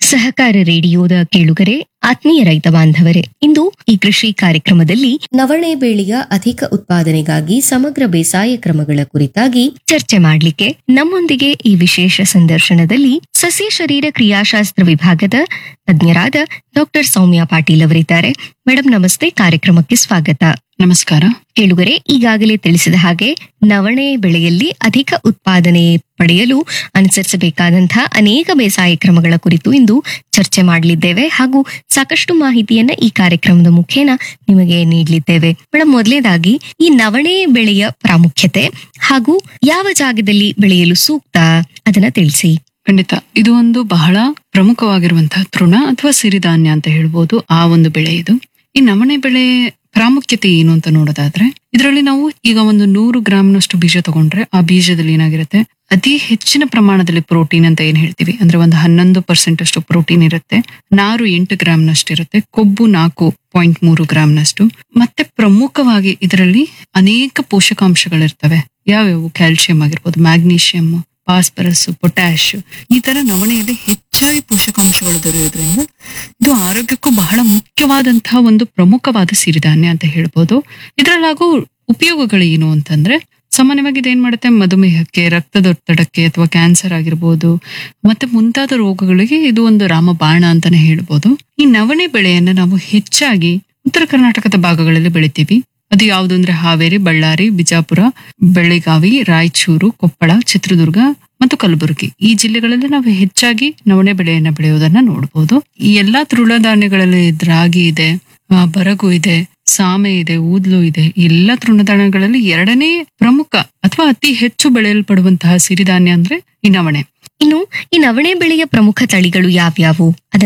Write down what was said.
ಸಹಕಾರ ರೇಡಿಯೋದ ಕೇಳುಗರೆ ಆತ್ಮೀಯ ರೈತ ಬಾಂಧವರೇ ಇಂದು ಈ ಕೃಷಿ ಕಾರ್ಯಕ್ರಮದಲ್ಲಿ ನವಣೆ ಬೇಳೆಯ ಅಧಿಕ ಉತ್ಪಾದನೆಗಾಗಿ ಸಮಗ್ರ ಬೇಸಾಯ ಕ್ರಮಗಳ ಕುರಿತಾಗಿ ಚರ್ಚೆ ಮಾಡಲಿಕ್ಕೆ ನಮ್ಮೊಂದಿಗೆ ಈ ವಿಶೇಷ ಸಂದರ್ಶನದಲ್ಲಿ ಸಸ್ಯ ಶರೀರ ಕ್ರಿಯಾಶಾಸ್ತ್ರ ವಿಭಾಗದ ತಜ್ಞರಾದ ಡಾಕ್ಟರ್ ಸೌಮ್ಯ ಪಾಟೀಲ್ ಅವರಿದ್ದಾರೆ ಮೇಡಮ್ ನಮಸ್ತೆ ಕಾರ್ಯಕ್ರಮಕ್ಕೆ ಸ್ವಾಗತ ನಮಸ್ಕಾರ ಕೇಳುಗರೆ ಈಗಾಗಲೇ ತಿಳಿಸಿದ ಹಾಗೆ ನವಣೆ ಬೆಳೆಯಲ್ಲಿ ಅಧಿಕ ಉತ್ಪಾದನೆ ಪಡೆಯಲು ಅನುಸರಿಸಬೇಕಾದಂತಹ ಅನೇಕ ಬೇಸಾಯ ಕ್ರಮಗಳ ಕುರಿತು ಇಂದು ಚರ್ಚೆ ಮಾಡಲಿದ್ದೇವೆ ಹಾಗೂ ಸಾಕಷ್ಟು ಮಾಹಿತಿಯನ್ನ ಈ ಕಾರ್ಯಕ್ರಮದ ಮುಖೇನ ನಿಮಗೆ ನೀಡಲಿದ್ದೇವೆ ಮೇಡಮ್ ಮೊದಲನೇದಾಗಿ ಈ ನವಣೆ ಬೆಳೆಯ ಪ್ರಾಮುಖ್ಯತೆ ಹಾಗೂ ಯಾವ ಜಾಗದಲ್ಲಿ ಬೆಳೆಯಲು ಸೂಕ್ತ ಅದನ್ನ ತಿಳಿಸಿ ಖಂಡಿತ ಇದು ಒಂದು ಬಹಳ ಪ್ರಮುಖವಾಗಿರುವಂತಹ ತೃಣ ಅಥವಾ ಸಿರಿಧಾನ್ಯ ಅಂತ ಹೇಳ್ಬೋದು ಆ ಒಂದು ಬೆಳೆ ಇದು ಈ ನವಣೆ ಬೆಳೆ ಪ್ರಾಮುಖ್ಯತೆ ಏನು ಅಂತ ನೋಡೋದಾದ್ರೆ ಇದರಲ್ಲಿ ನಾವು ಈಗ ಒಂದು ನೂರು ಗ್ರಾಮ್ನಷ್ಟು ಬೀಜ ತಗೊಂಡ್ರೆ ಆ ಬೀಜದಲ್ಲಿ ಏನಾಗಿರುತ್ತೆ ಅತಿ ಹೆಚ್ಚಿನ ಪ್ರಮಾಣದಲ್ಲಿ ಪ್ರೋಟೀನ್ ಅಂತ ಏನ್ ಹೇಳ್ತೀವಿ ಅಂದ್ರೆ ಒಂದು ಹನ್ನೊಂದು ಪರ್ಸೆಂಟ್ ಅಷ್ಟು ಪ್ರೋಟೀನ್ ಇರುತ್ತೆ ನಾರು ಎಂಟು ಗ್ರಾಮ್ನಷ್ಟು ಇರುತ್ತೆ ಕೊಬ್ಬು ನಾಲ್ಕು ಪಾಯಿಂಟ್ ಮೂರು ಗ್ರಾಮ್ನಷ್ಟು ಮತ್ತೆ ಪ್ರಮುಖವಾಗಿ ಇದರಲ್ಲಿ ಅನೇಕ ಪೋಷಕಾಂಶಗಳಿರ್ತವೆ ಯಾವ್ಯಾವು ಕ್ಯಾಲ್ಸಿಯಂ ಆಗಿರ್ಬೋದು ಮ್ಯಾಗ್ನೀಷಿಯಂ ಫಾಸ್ಫರಸ್ ಪೊಟ್ಯಾಶ್ ಈ ತರ ನವಣೆಯಲ್ಲಿ ಹೆಚ್ಚಾಗಿ ಪೋಷಕಾಂಶಗಳು ದೊರೆಯೋದ್ರಿಂದ ಇದು ಆರೋಗ್ಯಕ್ಕೂ ಬಹಳ ಮುಖ್ಯವಾದಂತಹ ಒಂದು ಪ್ರಮುಖವಾದ ಸಿರಿಧಾನ್ಯ ಅಂತ ಹೇಳ್ಬೋದು ಇದರಲ್ಲಾಗೋ ಉಪಯೋಗಗಳು ಏನು ಅಂತಂದ್ರೆ ಸಾಮಾನ್ಯವಾಗಿ ಇದೇನ್ ಮಾಡುತ್ತೆ ಮಧುಮೇಹಕ್ಕೆ ರಕ್ತದೊತ್ತಡಕ್ಕೆ ಅಥವಾ ಕ್ಯಾನ್ಸರ್ ಆಗಿರ್ಬೋದು ಮತ್ತೆ ಮುಂತಾದ ರೋಗಗಳಿಗೆ ಇದು ಒಂದು ರಾಮಬಾಣ ಅಂತಾನೆ ಹೇಳ್ಬೋದು ಈ ನವಣೆ ಬೆಳೆಯನ್ನ ನಾವು ಹೆಚ್ಚಾಗಿ ಉತ್ತರ ಕರ್ನಾಟಕದ ಭಾಗಗಳಲ್ಲಿ ಬೆಳಿತೀವಿ ಅದು ಯಾವುದು ಅಂದ್ರೆ ಹಾವೇರಿ ಬಳ್ಳಾರಿ ಬಿಜಾಪುರ ಬೆಳಗಾವಿ ರಾಯಚೂರು ಕೊಪ್ಪಳ ಚಿತ್ರದುರ್ಗ ಮತ್ತು ಕಲಬುರಗಿ ಈ ಜಿಲ್ಲೆಗಳಲ್ಲಿ ನಾವು ಹೆಚ್ಚಾಗಿ ನವಣೆ ಬೆಳೆಯನ್ನ ಬೆಳೆಯೋದನ್ನ ನೋಡಬಹುದು ಈ ಎಲ್ಲಾ ತೃಣಧಾನ್ಯಗಳಲ್ಲಿ ರಾಗಿ ಇದೆ ಆ, ಬರಗು ಇದೆ ಸಾಮೆ ಇದೆ ಊದ್ಲು ಇದೆ ಈ ಎಲ್ಲಾ ತೃಣಧಾನ್ಯಗಳಲ್ಲಿ ಎರಡನೇ ಪ್ರಮುಖ ಅಥವಾ ಅತಿ ಹೆಚ್ಚು ಬೆಳೆಯಲ್ಪಡುವಂತಹ ಸಿರಿಧಾನ್ಯ ಅಂದ್ರೆ ಈ ನವಣೆ ಇನ್ನು ಈ ನವಣೆ ಬೆಳೆಯ ಪ್ರಮುಖ ತಳಿಗಳು ಯಾವ್ಯಾವು